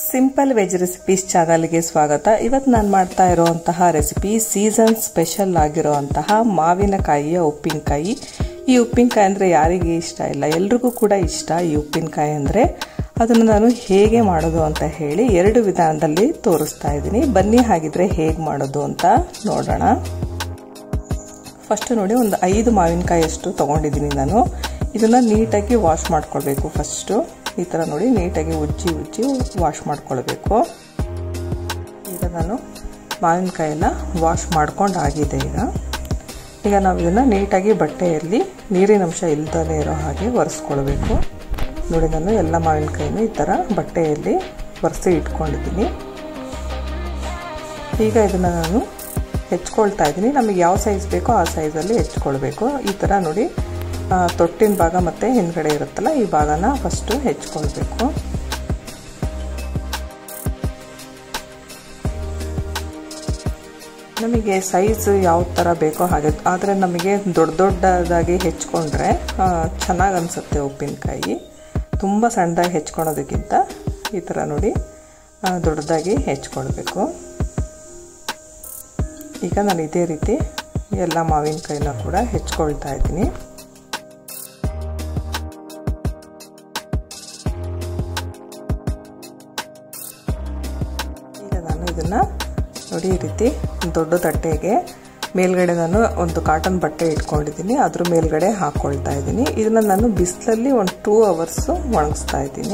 simple veg recipes ಚಾನಲ್ಗೆ ಸ್ವಾಗತ ಇವತ್ತು ನಾನು ಮಾಡ್ತಾ ಇರುವಂತಹ ರೆಸಿಪಿ ಸೀಸನ್ ಸ್ಪೆಷಲ್ ಆಗಿರುವಂತಹ ಮಾವಿನಕಾಯಿಯ ಉಪ್ಪಿನಕಾಯಿ ಈ ಉಪ್ಪಿನಕಾಯಿ ಅಂದರೆ ಯಾರಿಗೆ ಇಷ್ಟ ಇಲ್ಲ ಎಲ್ರಿಗೂ ಕೂಡ ಇಷ್ಟ ಈ ಉಪ್ಪಿನಕಾಯಿ ಅಂದರೆ ಅದನ್ನು ನಾನು ಹೇಗೆ ಮಾಡೋದು ಅಂತ ಹೇಳಿ ಎರಡು ವಿಧಾನದಲ್ಲಿ ತೋರಿಸ್ತಾ ಇದ್ದೀನಿ ಬನ್ನಿ ಹಾಗಿದ್ರೆ ಹೇಗೆ ಮಾಡೋದು ಅಂತ ನೋಡೋಣ ಫಸ್ಟ್ ನೋಡಿ ಒಂದು ಐದು ಮಾವಿನಕಾಯಿ ಅಷ್ಟು ತೊಗೊಂಡಿದ್ದೀನಿ ನಾನು ಇದನ್ನು ನೀಟಾಗಿ ವಾಶ್ ಮಾಡ್ಕೊಳ್ಬೇಕು ಫಸ್ಟು ಈ ಥರ ನೋಡಿ ನೀಟಾಗಿ ಉಜ್ಜಿ ಉಜ್ಜಿ ವಾಶ್ ಮಾಡ್ಕೊಳ್ಬೇಕು ಈಗ ನಾನು ಮಾವಿನಕಾಯೆಲ್ಲ ವಾಶ್ ಮಾಡ್ಕೊಂಡು ಆಗಿದೆ ಈಗ ಈಗ ನಾವು ಇದನ್ನು ನೀಟಾಗಿ ಬಟ್ಟೆಯಲ್ಲಿ ನೀರಿನ ಅಂಶ ಇಲ್ದಲೇ ಇರೋ ಹಾಗೆ ಒರೆಸ್ಕೊಳ್ಬೇಕು ನೋಡಿ ನಾನು ಎಲ್ಲ ಮಾವಿನಕಾಯಿನೂ ಈ ಥರ ಬಟ್ಟೆಯಲ್ಲಿ ಒರೆಸಿ ಇಟ್ಕೊಂಡಿದ್ದೀನಿ ಈಗ ಇದನ್ನು ನಾನು ಹೆಚ್ಕೊಳ್ತಾ ಇದ್ದೀನಿ ನಮಗೆ ಯಾವ ಸೈಜ್ ಬೇಕೋ ಆ ಸೈಜಲ್ಲಿ ಹೆಚ್ಕೊಳ್ಬೇಕು ಈ ಥರ ನೋಡಿ ತೊಟ್ಟಿನ ಭಾಗ ಮತ್ತು ಹಿಂದ್ಗಡೆ ಇರುತ್ತಲ್ಲ ಈ ಭಾಗನ ಫಸ್ಟು ಹೆಚ್ಕೊಳ್ಬೇಕು ನಮಗೆ ಸೈಜ್ ಯಾವ ಥರ ಬೇಕೋ ಹಾಗೆ ಆದರೆ ನಮಗೆ ದೊಡ್ಡ ದೊಡ್ಡದಾಗಿ ಹೆಚ್ಕೊಂಡ್ರೆ ಚೆನ್ನಾಗಿ ಅನಿಸುತ್ತೆ ಉಪ್ಪಿನಕಾಯಿ ತುಂಬ ಸಣ್ಣದಾಗಿ ಹೆಚ್ಕೊಳೋದಕ್ಕಿಂತ ಈ ಥರ ನೋಡಿ ದೊಡ್ಡದಾಗಿ ಹೆಚ್ಕೊಳ್ಬೇಕು ಈಗ ನಾನು ಇದೇ ರೀತಿ ಎಲ್ಲ ಮಾವಿನಕಾಯಿನ ಕೂಡ ಹೆಚ್ಕೊಳ್ತಾ ಇದ್ದೀನಿ ಈಗ ನಾನು ಇದನ್ನು ನೋಡಿ ಈ ರೀತಿ ದೊಡ್ಡ ತಟ್ಟೆಗೆ ಮೇಲ್ಗಡೆ ನಾನು ಒಂದು ಕಾಟನ್ ಬಟ್ಟೆ ಇಟ್ಕೊಂಡಿದ್ದೀನಿ ಅದ್ರ ಮೇಲ್ಗಡೆ ಹಾಕ್ಕೊಳ್ತಾ ಇದ್ದೀನಿ ಇದನ್ನು ನಾನು ಬಿಸಿಲಲ್ಲಿ ಒಂದು ಟೂ ಅವರ್ಸು ಒಣಗಿಸ್ತಾ ಇದ್ದೀನಿ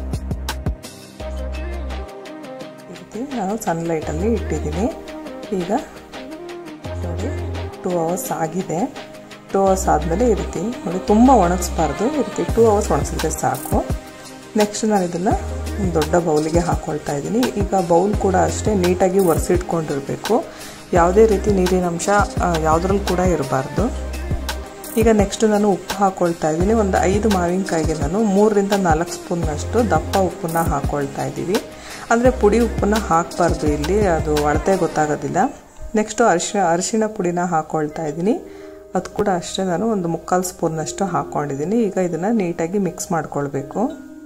ಈ ರೀತಿ ನಾನು ಸನ್ಲೈಟಲ್ಲಿ ಇಟ್ಟಿದ್ದೀನಿ ಈಗ ನೋಡಿ ಟೂ ಅವರ್ಸ್ ಆಗಿದೆ ಟೂ ಅವರ್ಸ್ ಆದಮೇಲೆ ಈ ರೀತಿ ನೋಡಿ ತುಂಬ ಒಣಗಿಸ್ಬಾರ್ದು ಈ ರೀತಿ ಟೂ ಅವರ್ಸ್ ಒಣಗಿಸಿದ್ರೆ ಸಾಕು ನೆಕ್ಸ್ಟ್ ನಾನು ಇದನ್ನು ಒಂದು ದೊಡ್ಡ ಬೌಲಿಗೆ ಹಾಕ್ಕೊಳ್ತಾ ಇದ್ದೀನಿ ಈಗ ಬೌಲ್ ಕೂಡ ಅಷ್ಟೇ ನೀಟಾಗಿ ಒರೆಸಿಟ್ಕೊಂಡಿರಬೇಕು ಯಾವುದೇ ರೀತಿ ನೀರಿನ ಅಂಶ ಯಾವುದ್ರಲ್ಲಿ ಕೂಡ ಇರಬಾರ್ದು ಈಗ ನೆಕ್ಸ್ಟ್ ನಾನು ಉಪ್ಪು ಹಾಕ್ಕೊಳ್ತಾ ಇದ್ದೀನಿ ಒಂದು ಐದು ಮಾವಿನಕಾಯಿಗೆ ನಾನು ಮೂರರಿಂದ ನಾಲ್ಕು ಸ್ಪೂನ್ನಷ್ಟು ದಪ್ಪ ಉಪ್ಪನ್ನ ಹಾಕ್ಕೊಳ್ತಾ ಇದ್ದೀವಿ ಅಂದರೆ ಪುಡಿ ಉಪ್ಪನ್ನ ಹಾಕಬಾರ್ದು ಇಲ್ಲಿ ಅದು ಅಳತೆ ಗೊತ್ತಾಗೋದಿಲ್ಲ ನೆಕ್ಸ್ಟು ಅರಿಶಿಣ ಅರಿಶಿಣ ಪುಡಿನ ಹಾಕ್ಕೊಳ್ತಾ ಇದ್ದೀನಿ ಅದು ಕೂಡ ಅಷ್ಟೇ ನಾನು ಒಂದು ಮುಕ್ಕಾಲು ಸ್ಪೂನ್ನಷ್ಟು ಹಾಕ್ಕೊಂಡಿದ್ದೀನಿ ಈಗ ಇದನ್ನು ನೀಟಾಗಿ ಮಿಕ್ಸ್ ಮಾಡ್ಕೊಳ್ಬೇಕು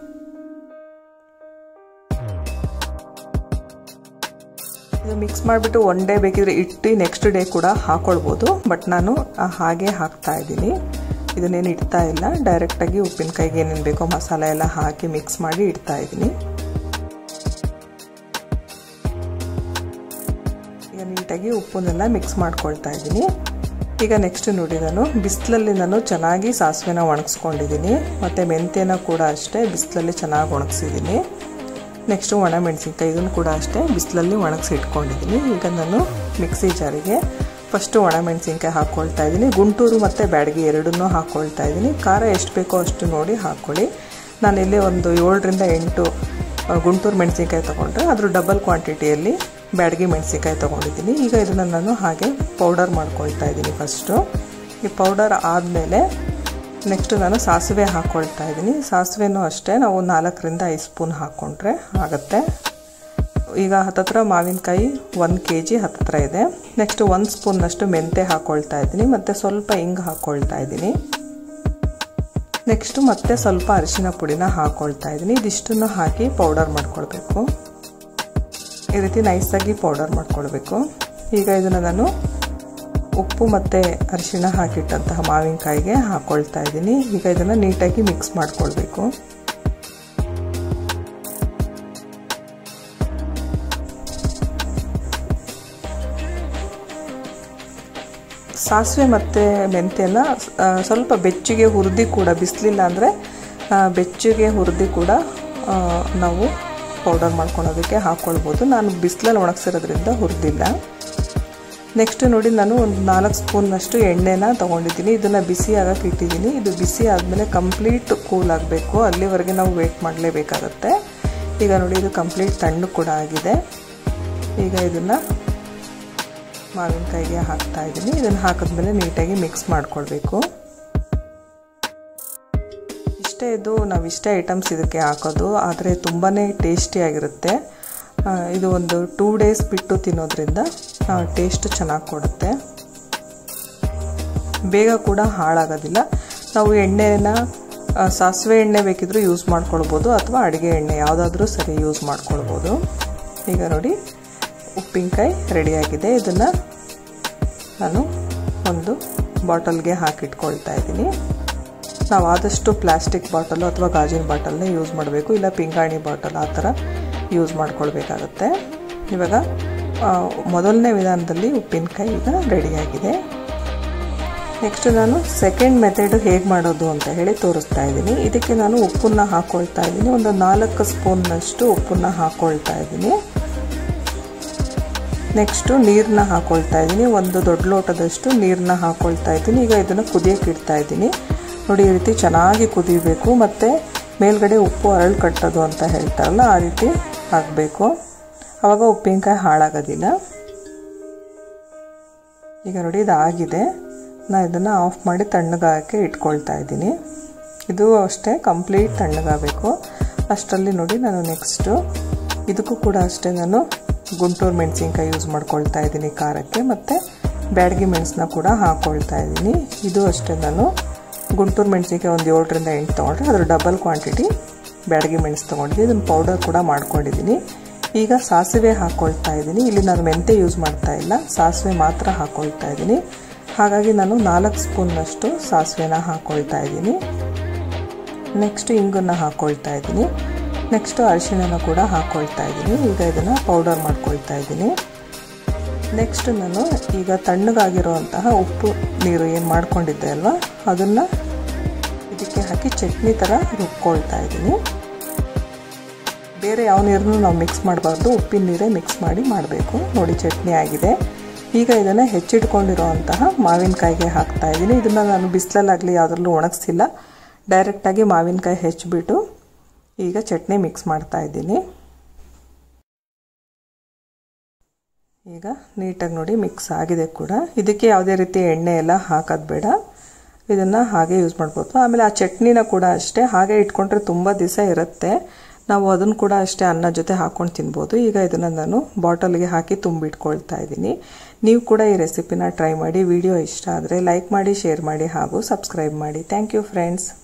ಇದು ಮಿಕ್ಸ್ ಮಾಡಿಬಿಟ್ಟು ಒನ್ ಡೇ ಬೇಕಿದ್ರೆ ಇಟ್ಟು ನೆಕ್ಸ್ಟ್ ಡೇ ಕೂಡ ಹಾಕ್ಕೊಳ್ಬೋದು ಬಟ್ ನಾನು ಹಾಗೆ ಹಾಕ್ತಾ ಇದ್ದೀನಿ ಇದನ್ನೇನು ಇಡ್ತಾ ಇಲ್ಲ ಡೈರೆಕ್ಟಾಗಿ ಉಪ್ಪಿನಕಾಯಿಗೆ ಏನೇನು ಬೇಕೋ ಮಸಾಲೆ ಎಲ್ಲ ಹಾಕಿ ಮಿಕ್ಸ್ ಮಾಡಿ ಇಡ್ತಾ ಇದ್ದೀನಿ ಈಗ ನೀಟಾಗಿ ಉಪ್ಪನ್ನೆಲ್ಲ ಮಿಕ್ಸ್ ಮಾಡ್ಕೊಳ್ತಾ ಇದ್ದೀನಿ ಈಗ ನೆಕ್ಸ್ಟ್ ನೋಡಿ ನಾನು ಬಿಸಿಲಲ್ಲಿ ನಾನು ಚೆನ್ನಾಗಿ ಸಾಸಿವೆನ ಒಣಗಿಸ್ಕೊಂಡಿದ್ದೀನಿ ಮತ್ತು ಮೆಂತ್ಯನ ಕೂಡ ಅಷ್ಟೇ ಬಿಸಿಲಲ್ಲಿ ಚೆನ್ನಾಗಿ ಒಣಗಿಸಿದ್ದೀನಿ ನೆಕ್ಸ್ಟು ಒಣ ಮೆಣಸಿನ್ಕಾಯಿ ಇದನ್ನು ಕೂಡ ಅಷ್ಟೇ ಬಿಸಿಲಲ್ಲಿ ಒಣಗಿಸಿ ಇಟ್ಕೊಂಡಿದ್ದೀನಿ ಈಗ ನಾನು ಮಿಕ್ಸಿ ಜಾರಿಗೆ ಫಸ್ಟು ಒಣ ಮೆಣಸಿನ್ಕಾಯಿ ಹಾಕ್ಕೊಳ್ತಾ ಇದ್ದೀನಿ ಗುಂಟೂರು ಮತ್ತು ಬ್ಯಾಡಗಿ ಎರಡನ್ನೂ ಹಾಕ್ಕೊಳ್ತಾ ಇದ್ದೀನಿ ಖಾರ ಎಷ್ಟು ಬೇಕೋ ಅಷ್ಟು ನೋಡಿ ಹಾಕ್ಕೊಳ್ಳಿ ನಾನಿಲ್ಲಿ ಒಂದು ಏಳರಿಂದ ಎಂಟು ಗುಂಟೂರು ಮೆಣಸಿನ್ಕಾಯಿ ತೊಗೊಂಡ್ರೆ ಅದ್ರ ಡಬಲ್ ಕ್ವಾಂಟಿಟಿಯಲ್ಲಿ ಬ್ಯಾಡಗಿ ಮೆಣಸಿನ್ಕಾಯಿ ತೊಗೊಂಡಿದ್ದೀನಿ ಈಗ ಇದನ್ನು ನಾನು ಹಾಗೆ ಪೌಡರ್ ಮಾಡ್ಕೊಳ್ತಾ ಇದ್ದೀನಿ ಫಸ್ಟು ಈ ಪೌಡರ್ ಆದಮೇಲೆ ನೆಕ್ಸ್ಟ್ ನಾನು ಸಾಸಿವೆ ಹಾಕ್ಕೊಳ್ತಾ ಇದ್ದೀನಿ ಸಾಸಿವೆನೂ ಅಷ್ಟೇ ನಾವು ನಾಲ್ಕರಿಂದ ಐದು ಸ್ಪೂನ್ ಹಾಕ್ಕೊಂಡ್ರೆ ಆಗುತ್ತೆ ಈಗ ಹತ್ತತ್ರ ಮಾವಿನಕಾಯಿ ಒಂದು ಕೆ ಜಿ ಹತ್ತತ್ರ ಇದೆ ನೆಕ್ಸ್ಟ್ ಒಂದು ಸ್ಪೂನ್ನಷ್ಟು ಮೆಂತೆ ಹಾಕ್ಕೊಳ್ತಾ ಇದ್ದೀನಿ ಮತ್ತು ಸ್ವಲ್ಪ ಹಿಂಗೆ ಹಾಕ್ಕೊಳ್ತಾ ಇದ್ದೀನಿ ನೆಕ್ಸ್ಟು ಮತ್ತೆ ಸ್ವಲ್ಪ ಅರಿಶಿನ ಪುಡಿನ ಹಾಕ್ಕೊಳ್ತಾ ಇದ್ದೀನಿ ಇದಿಷ್ಟನ್ನು ಹಾಕಿ ಪೌಡರ್ ಮಾಡ್ಕೊಳ್ಬೇಕು ಈ ರೀತಿ ನೈಸಾಗಿ ಪೌಡರ್ ಮಾಡ್ಕೊಳ್ಬೇಕು ಈಗ ಇದನ್ನು ನಾನು ಉಪ್ಪು ಮತ್ತು ಅರಿಶಿಣ ಹಾಕಿಟ್ಟಂತಹ ಮಾವಿನಕಾಯಿಗೆ ಹಾಕ್ಕೊಳ್ತಾ ಇದ್ದೀನಿ ಈಗ ಇದನ್ನು ನೀಟಾಗಿ ಮಿಕ್ಸ್ ಮಾಡ್ಕೊಳ್ಬೇಕು ಸಾಸಿವೆ ಮತ್ತು ಮೆಂತ್ಯನ ಸ್ವಲ್ಪ ಬೆಚ್ಚಗೆ ಹುರಿದು ಕೂಡ ಬಿಸಿಲಿಲ್ಲ ಅಂದರೆ ಬೆಚ್ಚಗೆ ಹುರಿದು ಕೂಡ ನಾವು ಪೌಡರ್ ಮಾಡ್ಕೊಳೋದಕ್ಕೆ ಹಾಕ್ಕೊಳ್ಬೋದು ನಾನು ಬಿಸಿಲಲ್ಲಿ ಒಣಗಿಸಿರೋದ್ರಿಂದ ಹುರಿದಿಲ್ಲ ನೆಕ್ಸ್ಟ್ ನೋಡಿ ನಾನು ಒಂದು ನಾಲ್ಕು ಸ್ಪೂನ್ನಷ್ಟು ಎಣ್ಣೆನ ತೊಗೊಂಡಿದ್ದೀನಿ ಇದನ್ನು ಬಿಸಿ ಆಗಕ್ಕೆ ಇಟ್ಟಿದ್ದೀನಿ ಇದು ಬಿಸಿ ಆದಮೇಲೆ ಕಂಪ್ಲೀಟ್ ಕೂಲ್ ಆಗಬೇಕು ಅಲ್ಲಿವರೆಗೆ ನಾವು ವೆಯ್ಟ್ ಮಾಡಲೇಬೇಕಾಗತ್ತೆ ಈಗ ನೋಡಿ ಇದು ಕಂಪ್ಲೀಟ್ ತಣ್ಣು ಕೂಡ ಆಗಿದೆ ಈಗ ಇದನ್ನು ಮಾವಿನಕಾಯಿಗೆ ಹಾಕ್ತಾ ಇದ್ದೀನಿ ಇದನ್ನು ಹಾಕಿದ್ಮೇಲೆ ನೀಟಾಗಿ ಮಿಕ್ಸ್ ಮಾಡ್ಕೊಳ್ಬೇಕು ಇಷ್ಟೇ ಇದು ನಾವು ಇಷ್ಟೇ ಐಟಮ್ಸ್ ಇದಕ್ಕೆ ಹಾಕೋದು ಆದರೆ ತುಂಬಾ ಟೇಸ್ಟಿಯಾಗಿರುತ್ತೆ ಇದು ಒಂದು ಟೂ ಡೇಸ್ ಬಿಟ್ಟು ತಿನ್ನೋದ್ರಿಂದ ಟೇಸ್ಟ್ ಚೆನ್ನಾಗಿ ಕೊಡುತ್ತೆ ಬೇಗ ಕೂಡ ಹಾಳಾಗೋದಿಲ್ಲ ನಾವು ಎಣ್ಣೆನ ಸಾಸಿವೆ ಎಣ್ಣೆ ಬೇಕಿದ್ರೂ ಯೂಸ್ ಮಾಡ್ಕೊಳ್ಬೋದು ಅಥವಾ ಅಡುಗೆ ಎಣ್ಣೆ ಯಾವುದಾದ್ರೂ ಸರಿ ಯೂಸ್ ಮಾಡ್ಕೊಳ್ಬೋದು ಈಗ ನೋಡಿ ಉಪ್ಪಿನಕಾಯಿ ರೆಡಿಯಾಗಿದೆ ಇದನ್ನು ನಾನು ಒಂದು ಬಾಟಲ್ಗೆ ಹಾಕಿಟ್ಕೊಳ್ತಾ ಇದ್ದೀನಿ ನಾವು ಆದಷ್ಟು ಪ್ಲಾಸ್ಟಿಕ್ ಬಾಟಲು ಅಥವಾ ಗಾಜಿನ ಬಾಟಲ್ನೇ ಯೂಸ್ ಮಾಡಬೇಕು ಇಲ್ಲ ಪಿಂಗಾಣಿ ಬಾಟಲ್ ಆ ಥರ ಯೂಸ್ ಮಾಡ್ಕೊಳ್ಬೇಕಾಗತ್ತೆ ಇವಾಗ ಮೊದಲನೇ ವಿಧಾನದಲ್ಲಿ ಉಪ್ಪಿನಕಾಯಿ ಈಗ ರೆಡಿಯಾಗಿದೆ ನೆಕ್ಸ್ಟ್ ನಾನು ಸೆಕೆಂಡ್ ಮೆಥಡ್ ಹೇಗೆ ಮಾಡೋದು ಅಂತ ಹೇಳಿ ತೋರಿಸ್ತಾ ಇದ್ದೀನಿ ಇದಕ್ಕೆ ನಾನು ಉಪ್ಪನ್ನು ಹಾಕ್ಕೊಳ್ತಾ ಇದ್ದೀನಿ ಒಂದು ನಾಲ್ಕು ಸ್ಪೂನ್ನಷ್ಟು ಉಪ್ಪನ್ನು ಹಾಕ್ಕೊಳ್ತಾ ಇದ್ದೀನಿ ನೆಕ್ಸ್ಟು ನೀರನ್ನ ಹಾಕ್ಕೊಳ್ತಾ ಇದ್ದೀನಿ ಒಂದು ದೊಡ್ಡ ಲೋಟದಷ್ಟು ನೀರನ್ನ ಹಾಕ್ಕೊಳ್ತಾ ಇದ್ದೀನಿ ಈಗ ಇದನ್ನು ಕುದಿಯೋಕೆ ಇಡ್ತಾ ಇದ್ದೀನಿ ನೋಡಿ ಈ ರೀತಿ ಚೆನ್ನಾಗಿ ಕುದಿಬೇಕು ಮತ್ತು ಮೇಲ್ಗಡೆ ಉಪ್ಪು ಅರಳು ಕಟ್ಟೋದು ಅಂತ ಹೇಳ್ತಾರಲ್ಲ ಆ ರೀತಿ ಆಗಬೇಕು ಆವಾಗ ಉಪ್ಪಿನಕಾಯಿ ಹಾಳಾಗೋದಿಲ್ಲ ಈಗ ನೋಡಿ ಇದಾಗಿದೆ ನಾನು ಇದನ್ನು ಆಫ್ ಮಾಡಿ ತಣ್ಣಗಾಗಕ್ಕೆ ಇಟ್ಕೊಳ್ತಾ ಇದ್ದೀನಿ ಇದು ಅಷ್ಟೇ ಕಂಪ್ಲೀಟ್ ತಣ್ಣಗಾಗಬೇಕು ಅಷ್ಟರಲ್ಲಿ ನೋಡಿ ನಾನು ನೆಕ್ಸ್ಟು ಇದಕ್ಕೂ ಕೂಡ ಅಷ್ಟೇ ನಾನು ಗುಂಟೂರು ಮೆಣಸಿನ್ಕಾಯಿ ಯೂಸ್ ಮಾಡ್ಕೊಳ್ತಾ ಇದ್ದೀನಿ ಖಾರಕ್ಕೆ ಮತ್ತು ಬ್ಯಾಡಗಿ ಮೆಣಸನ್ನ ಕೂಡ ಹಾಕ್ಕೊಳ್ತಾ ಇದ್ದೀನಿ ಇದು ಅಷ್ಟೇ ನಾನು ಗುಂಟೂರು ಮೆಣಸಿನ್ಕಾಯಿ ಒಂದು ಏಳರಿಂದ ಎಂಟು ತೊಗೊಂಡ್ರೆ ಅದ್ರ ಡಬಲ್ ಕ್ವಾಂಟಿಟಿ ಬ್ಯಾಡಗಿ ಮೆಣಸು ತೊಗೊಂಡಿದ್ದೀನಿ ಇದನ್ನು ಪೌಡರ್ ಕೂಡ ಮಾಡ್ಕೊಂಡಿದ್ದೀನಿ ಈಗ ಸಾಸಿವೆ ಹಾಕ್ಕೊಳ್ತಾ ಇದ್ದೀನಿ ಇಲ್ಲಿ ನಾನು ಮೆಂತೆ ಯೂಸ್ ಮಾಡ್ತಾ ಇಲ್ಲ ಸಾಸಿವೆ ಮಾತ್ರ ಹಾಕ್ಕೊಳ್ತಾ ಇದ್ದೀನಿ ಹಾಗಾಗಿ ನಾನು ನಾಲ್ಕು ಸ್ಪೂನ್ನಷ್ಟು ಸಾಸಿವೆನ ಹಾಕ್ಕೊಳ್ತಾ ಇದ್ದೀನಿ ನೆಕ್ಸ್ಟ್ ಇಂಗನ್ನು ಹಾಕ್ಕೊಳ್ತಾ ಇದ್ದೀನಿ ನೆಕ್ಸ್ಟು ಅರಿಶಿಣನ ಕೂಡ ಹಾಕ್ಕೊಳ್ತಾ ಇದ್ದೀನಿ ಈಗ ಇದನ್ನು ಪೌಡರ್ ಮಾಡ್ಕೊಳ್ತಾ ಇದ್ದೀನಿ ನೆಕ್ಸ್ಟ್ ನಾನು ಈಗ ತಣ್ಣಗಾಗಿರುವಂತಹ ಉಪ್ಪು ನೀರು ಏನು ಮಾಡ್ಕೊಂಡಿದ್ದೆ ಅಲ್ವಾ ಅದನ್ನು ಇದಕ್ಕೆ ಹಾಕಿ ಚಟ್ನಿ ಥರ ರುಬ್ಕೊಳ್ತಾ ಇದ್ದೀನಿ ಬೇರೆ ಯಾವ ನೀರನ್ನು ನಾವು ಮಿಕ್ಸ್ ಮಾಡಬಾರ್ದು ಉಪ್ಪಿನ ನೀರೇ ಮಿಕ್ಸ್ ಮಾಡಿ ಮಾಡಬೇಕು ನೋಡಿ ಚಟ್ನಿ ಆಗಿದೆ ಈಗ ಇದನ್ನು ಹೆಚ್ಚಿಟ್ಕೊಂಡಿರೋವಂತಹ ಮಾವಿನಕಾಯಿಗೆ ಹಾಕ್ತಾ ಇದ್ದೀನಿ ಇದನ್ನು ನಾನು ಬಿಸಿಲಲ್ಲಾಗಲಿ ಯಾವುದ್ರಲ್ಲೂ ಒಣಗಿಸಿಲ್ಲ ಡೈರೆಕ್ಟಾಗಿ ಮಾವಿನಕಾಯಿ ಹೆಚ್ಚಿಬಿಟ್ಟು ಈಗ ಚಟ್ನಿ ಮಿಕ್ಸ್ ಮಾಡ್ತಾ ಇದ್ದೀನಿ ಈಗ ನೀಟಾಗಿ ನೋಡಿ ಮಿಕ್ಸ್ ಆಗಿದೆ ಕೂಡ ಇದಕ್ಕೆ ಯಾವುದೇ ರೀತಿ ಎಣ್ಣೆ ಎಲ್ಲ ಹಾಕೋದು ಬೇಡ ಇದನ್ನು ಹಾಗೆ ಯೂಸ್ ಮಾಡ್ಬೋದು ಆಮೇಲೆ ಆ ಚಟ್ನಿನ ಕೂಡ ಅಷ್ಟೇ ಹಾಗೆ ಇಟ್ಕೊಂಡ್ರೆ ತುಂಬ ದಿವಸ ಇರುತ್ತೆ ನಾವು ಅದನ್ನು ಕೂಡ ಅಷ್ಟೇ ಅನ್ನ ಜೊತೆ ಹಾಕ್ಕೊಂಡು ತಿನ್ಬೋದು ಈಗ ಇದನ್ನು ನಾನು ಬಾಟಲ್ಗೆ ಹಾಕಿ ತುಂಬಿಟ್ಕೊಳ್ತಾ ಇದ್ದೀನಿ ನೀವು ಕೂಡ ಈ ರೆಸಿಪಿನ ಟ್ರೈ ಮಾಡಿ ವಿಡಿಯೋ ಇಷ್ಟ ಆದರೆ ಲೈಕ್ ಮಾಡಿ ಶೇರ್ ಮಾಡಿ ಹಾಗೂ ಸಬ್ಸ್ಕ್ರೈಬ್ ಮಾಡಿ ಥ್ಯಾಂಕ್ ಯು ಫ್ರೆಂಡ್ಸ್